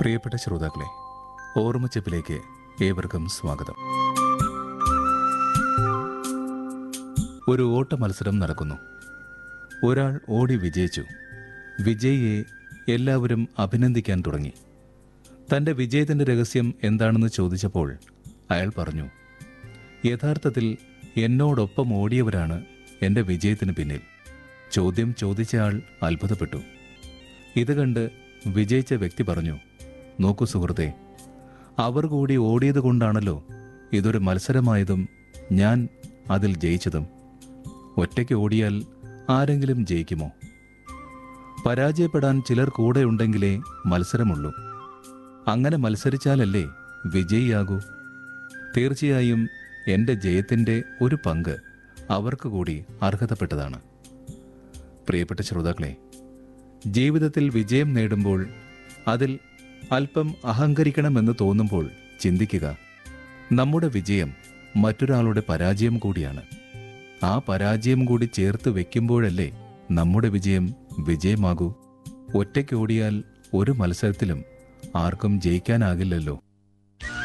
പ്രിയപ്പെട്ട ശ്രോതാക്കളെ ഓർമ്മച്ചപ്പിലേക്ക് ഏവർക്കും സ്വാഗതം ഒരു ഓട്ട മത്സരം നടക്കുന്നു ഒരാൾ ഓടി വിജയിച്ചു വിജയിയെ എല്ലാവരും അഭിനന്ദിക്കാൻ തുടങ്ങി തന്റെ വിജയത്തിന്റെ രഹസ്യം എന്താണെന്ന് ചോദിച്ചപ്പോൾ അയാൾ പറഞ്ഞു യഥാർത്ഥത്തിൽ എന്നോടൊപ്പം ഓടിയവരാണ് എൻ്റെ വിജയത്തിന് പിന്നിൽ ചോദ്യം ചോദിച്ചയാൾ അത്ഭുതപ്പെട്ടു ഇത് കണ്ട് വിജയിച്ച വ്യക്തി പറഞ്ഞു നോക്കൂ സുഹൃത്തെ അവർ കൂടി ഓടിയത് കൊണ്ടാണല്ലോ ഇതൊരു മത്സരമായതും ഞാൻ അതിൽ ജയിച്ചതും ഒറ്റയ്ക്ക് ഓടിയാൽ ആരെങ്കിലും ജയിക്കുമോ പരാജയപ്പെടാൻ ചിലർ കൂടെ ഉണ്ടെങ്കിലേ മത്സരമുള്ളൂ അങ്ങനെ മത്സരിച്ചാലല്ലേ വിജയിയാകൂ തീർച്ചയായും എൻ്റെ ജയത്തിൻ്റെ ഒരു പങ്ക് അവർക്ക് കൂടി അർഹതപ്പെട്ടതാണ് പ്രിയപ്പെട്ട ശ്രോതാക്കളെ ജീവിതത്തിൽ വിജയം നേടുമ്പോൾ അതിൽ അല്പം അഹങ്കരിക്കണമെന്ന് തോന്നുമ്പോൾ ചിന്തിക്കുക നമ്മുടെ വിജയം മറ്റൊരാളുടെ പരാജയം കൂടിയാണ് ആ പരാജയം കൂടി ചേർത്ത് വെക്കുമ്പോഴല്ലേ നമ്മുടെ വിജയം വിജയമാകൂ ഒറ്റയ്ക്ക് ഓടിയാൽ ഒരു മത്സരത്തിലും ആർക്കും ജയിക്കാനാകില്ലല്ലോ